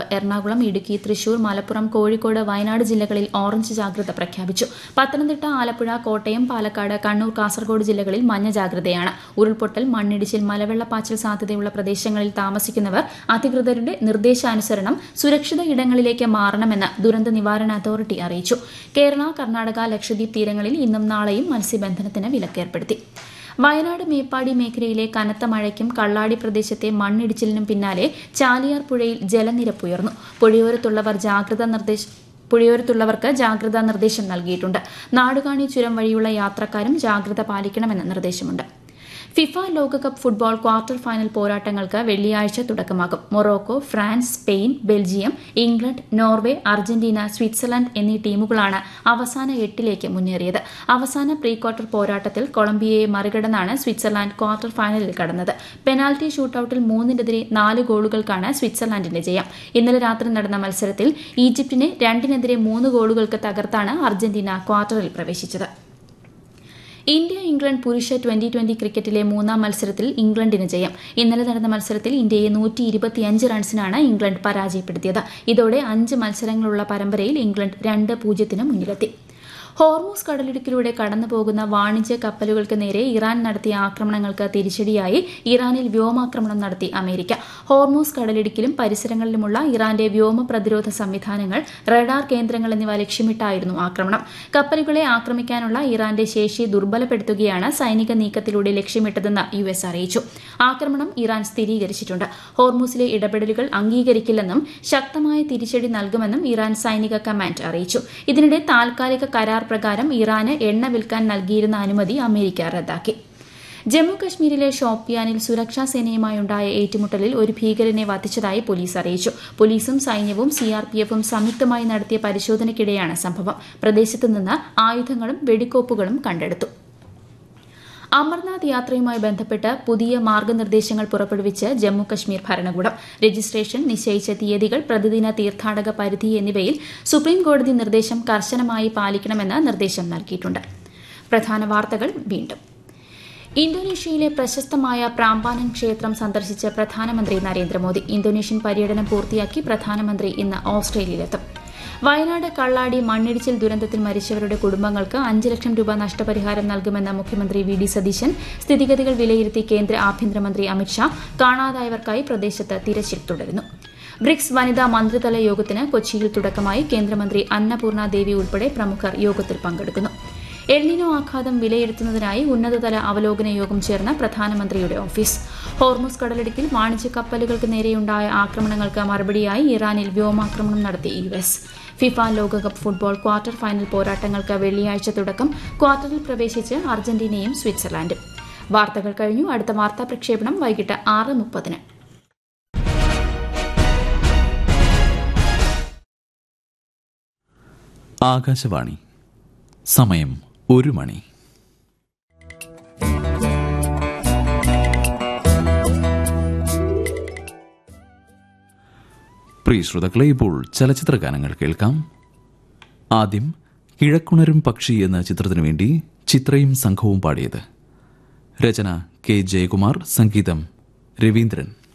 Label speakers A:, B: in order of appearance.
A: എറണാകുളം ഇടുക്കി തൃശൂർ മലപ്പുറം കോഴിക്കോട് വയനാട് ജില്ലകളിൽ ഓറഞ്ച് ജാഗ്രത പ്രഖ്യാപിച്ചു പത്തനംതിട്ട ആലപ്പുഴ കോട്ടയം പാലക്കാട് കണ്ണൂർ കാസർഗോഡ് ജില്ലകളിൽ മഞ്ഞ ജാഗ്രതയാണ് ഉരുൾപൊട്ടൽ മണ്ണിടിച്ചിൽ മലവെള്ളപ്പാച്ചിൽ സാധ്യതയുള്ള പ്രദേശങ്ങളിൽ താമസിക്കുന്നവർ അധികൃതരുടെ നിർദ്ദേശാനുസരണം സുരക്ഷിത ഇടങ്ങളിലേക്ക് മാറണമെന്ന് ദുരന്ത നിവാരണ അതോറിറ്റി അറിയിച്ചു കേരള കർണാടക ലക്ഷദ്വീപ് തീരങ്ങളിൽ ഇന്നും നാളെയും മത്സ്യബന്ധനത്തിന് വിലക്കേർപ്പെടുത്തി വയനാട് മേപ്പാടി മേഖലയിലെ കനത്ത മഴയ്ക്കും കള്ളാടി പ്രദേശത്തെ മണ്ണിടിച്ചിലിനും പിന്നാലെ ചാലിയാർ പുഴയിൽ ജലനിരപ്പ് ഉയർന്നു പുഴയോരത്തുള്ളവർ ജാഗ്രതാ നിർദ്ദേശം പുഴയോരത്തുള്ളവർക്ക് ജാഗ്രതാ നിർദ്ദേശം നൽകിയിട്ടുണ്ട് നാടുകാണി ചുരം വഴിയുള്ള യാത്രക്കാരും ജാഗ്രത പാലിക്കണമെന്ന് നിർദ്ദേശമുണ്ട് ഫിഫ ലോകകപ്പ് ഫുട്ബോൾ ക്വാർട്ടർ ഫൈനൽ പോരാട്ടങ്ങൾക്ക് വെള്ളിയാഴ്ച തുടക്കമാകും Morocco France Spain Belgium England Norway Argentina Switzerland എന്നീ ടീമുകളാണ് അവസാന എട്ടിലേക്ക് മുന്നേറിയത് അവസാന പ്രീ ക്വാർട്ടർ പോരാട്ടത്തിൽ കൊളംബിയയെ മറികടന്നാണ് സ്വിറ്റ്സർലാൻഡ് ക്വാർട്ടർ ഫൈനലിൽ കടന്നത് പെനാൽറ്റി ഷൂട്ടൌട്ടിൽ മൂന്നിനെതിരെ നാല് ഗോളുകൾക്കാണ് സ്വിറ്റ്സർലാൻഡിന്റെ ജയം ഇന്നലെ രാത്രി നടന്ന മത്സരത്തിൽ ഈജിപ്തിനെ രണ്ടിനെതിരെ മൂന്ന് ഗോളുകൾക്ക് തകർത്താണ് അർജന്റീന ക്വാർട്ടറിൽ പ്രവേശിച്ചത് ഇന്ത്യ ഇംഗ്ലണ്ട് പുരുഷ ട്വന്റി ട്വന്റി ക്രിക്കറ്റിലെ മൂന്നാം മത്സരത്തിൽ ഇംഗ്ലണ്ടിന് ജയം ഇന്നലെ നടന്ന മത്സരത്തിൽ ഇന്ത്യയെ നൂറ്റി ഇരുപത്തിയഞ്ച് റൺസിനാണ് ഇംഗ്ലണ്ട് പരാജയപ്പെടുത്തിയത് ഇതോടെ അഞ്ച് മത്സരങ്ങളുള്ള പരമ്പരയിൽ ഇംഗ്ലണ്ട് രണ്ട് പൂജ്യത്തിന് മുന്നിലെത്തി ഹോർമൂസ് കടലിടുക്കിലൂടെ കടന്നുപോകുന്ന വാണിജ്യ കപ്പലുകൾക്ക് നേരെ ഇറാൻ നടത്തിയ ആക്രമണങ്ങൾക്ക് തിരിച്ചടിയായി ഇറാനിൽ വ്യോമാക്രമണം നടത്തി അമേരിക്ക ഹോർമൂസ് കടലിടുക്കിലും പരിസരങ്ങളിലുമുള്ള ഇറാന്റെ വ്യോമ പ്രതിരോധ സംവിധാനങ്ങൾ റഡാർ കേന്ദ്രങ്ങൾ എന്നിവ ലക്ഷ്യമിട്ടായിരുന്നു ആക്രമണം കപ്പലുകളെ ആക്രമിക്കാനുള്ള ഇറാന്റെ ശേഷി ദുർബലപ്പെടുത്തുകയാണ് സൈനിക നീക്കത്തിലൂടെ ലക്ഷ്യമിട്ടതെന്ന് യു എസ് അറിയിച്ചു ആക്രമണം ഇറാൻ സ്ഥിരീകരിച്ചിട്ടുണ്ട് ഹോർമൂസിലെ ഇടപെടലുകൾ അംഗീകരിക്കില്ലെന്നും ശക്തമായ തിരിച്ചടി നൽകുമെന്നും ഇറാൻ സൈനിക കമാൻഡ് അറിയിച്ചു ഇതിനിടെ താൽക്കാലിക കരാർ പ്രകാരം ഇറാന് എണ്ണ വിൽക്കാൻ നൽകിയിരുന്ന അനുമതി അമേരിക്ക റദ്ദാക്കി ജമ്മു കശ്മീരിലെ ഷോപ്പിയാനിൽ സുരക്ഷാ സേനയുമായുണ്ടായ ഏറ്റുമുട്ടലിൽ ഒരു ഭീകരനെ വധിച്ചതായി പോലീസ് അറിയിച്ചു പോലീസും സൈന്യവും സിആർപിഎഫും സംയുക്തമായി നടത്തിയ പരിശോധനയ്ക്കിടെയാണ് സംഭവം പ്രദേശത്ത് നിന്ന് ആയുധങ്ങളും വെടിക്കോപ്പുകളും കണ്ടെടുത്തു അമർനാഥ് യാത്രയുമായി ബന്ധപ്പെട്ട് പുതിയ മാർഗനിർദ്ദേശങ്ങൾ പുറപ്പെടുവിച്ച് ജമ്മു കശ്മീർ ഭരണകൂടം രജിസ്ട്രേഷൻ നിശ്ചയിച്ച തീയതികൾ പ്രതിദിന തീർത്ഥാടക പരിധി എന്നിവയിൽ സുപ്രീം കോടതി നിർദ്ദേശം കർശനമായി പാലിക്കണമെന്ന് നിർദ്ദേശം നൽകിയിട്ടുണ്ട് പ്രധാന വാർത്തകൾ വീണ്ടും ഇന്തോനേഷ്യയിലെ പ്രശസ്തമായ പ്രാമ്പാനൻ ക്ഷേത്രം സന്ദർശിച്ച പ്രധാനമന്ത്രി നരേന്ദ്രമോദി ഇന്തോനേഷ്യൻ പര്യടനം പൂർത്തിയാക്കി പ്രധാനമന്ത്രി ഇന്ന് ഓസ്ട്രേലിയയിലെത്തും വയനാട് കള്ളാടി മണ്ണിടിച്ചിൽ ദുരന്തത്തിൽ മരിച്ചവരുടെ കുടുംബങ്ങൾക്ക് അഞ്ച് ലക്ഷം രൂപ നഷ്ടപരിഹാരം നൽകുമെന്ന് മുഖ്യമന്ത്രി വി ഡി സതീശൻ സ്ഥിതിഗതികൾ വിലയിരുത്തി കേന്ദ്ര ആഭ്യന്തരമന്ത്രി അമിത്ഷാ കാണാതായവർക്കായി പ്രദേശത്ത് തിരച്ചിൽ തുടരുന്നു ബ്രിക്സ് വനിതാ മന്ത്രിതല യോഗത്തിന് കൊച്ചിയിൽ തുടക്കമായി കേന്ദ്രമന്ത്രി അന്നപൂർണ ദേവി ഉൾപ്പെടെ പ്രമുഖർ യോഗത്തിൽ പങ്കെടുക്കുന്നു എൽനിനോ ആഘാതം വിലയിരുത്തുന്നതിനായി ഉന്നതതല അവലോകന യോഗം ചേർന്ന പ്രധാനമന്ത്രിയുടെ ഓഫീസ് ഹോർമുസ് കടലിടുക്കിൽ വാണിജ്യ കപ്പലുകൾക്ക് നേരെയുണ്ടായ ആക്രമണങ്ങൾക്ക് മറുപടിയായി ഇറാനിൽ വ്യോമാക്രമണം നടത്തി യു എസ് ഫിഫ ലോകകപ്പ് ഫുട്ബോൾ ക്വാർട്ടർ ഫൈനൽ പോരാട്ടങ്ങൾക്ക് വെള്ളിയാഴ്ച തുടക്കം ക്വാർട്ടറിൽ പ്രവേശിച്ച് അർജന്റീനയും സ്വിറ്റ്സർലാൻഡും വാർത്തകൾ കഴിഞ്ഞു അടുത്ത വാർത്താ പ്രക്ഷേപണം വൈകിട്ട് ആറ് മുപ്പതിന്
B: ആകാശവാണി സമയം ഒരു മണി പ്രിയ ശ്രോതാക്കളെ ഇപ്പോൾ ചലച്ചിത്ര ഗാനങ്ങൾ കേൾക്കാം ആദ്യം കിഴക്കുണരും പക്ഷി എന്ന ചിത്രത്തിനു വേണ്ടി ചിത്രയും സംഘവും പാടിയത് രചന കെ ജയകുമാർ സംഗീതം രവീന്ദ്രൻ